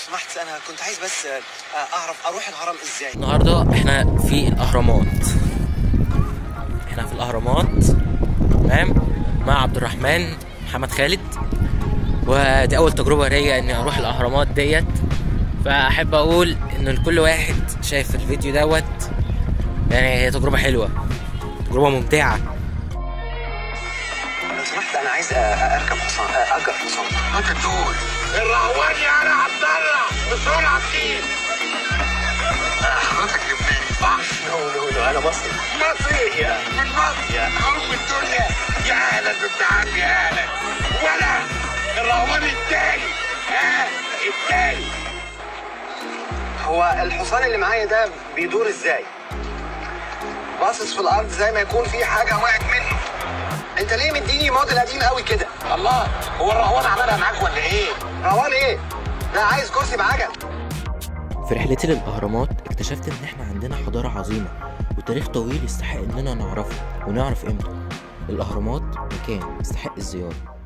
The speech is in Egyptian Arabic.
سمحت انا كنت عايز بس آه، اعرف اروح الهرم ازاي النهارده احنا في الاهرامات احنا في الاهرامات تمام مع عبد الرحمن محمد خالد ودي اول تجربه ليا اني اروح الاهرامات ديت فاحب اقول ان لكل واحد شايف الفيديو دوت يعني هي تجربه حلوه تجربه ممتعه لو سمحت انا عايز آه، اركب حصان آه، اجر حصان انت تقول الرهوان يا انا عبد الله بسرعه كتير حضرتك لبناني صح؟ نو نو نو انا مصري مصري من مصر يا ام الدنيا يا اهلا بابن عمي يا اهلا ولا الرهوان التاني ها التاني هو الحصان اللي معايا ده بيدور ازاي باصص في الارض زي ما يكون في حاجه وقعت منه انت ليه مديني موديل قديم قوي كده الله هو الرهوان عملها معاك ولا ايه؟ روان ايه ده عايز كرسي بعجل في رحلتي للأهرامات اكتشفت إن إحنا عندنا حضارة عظيمة وتاريخ طويل يستحق إننا نعرفه ونعرف قيمته الأهرامات مكان يستحق الزيارة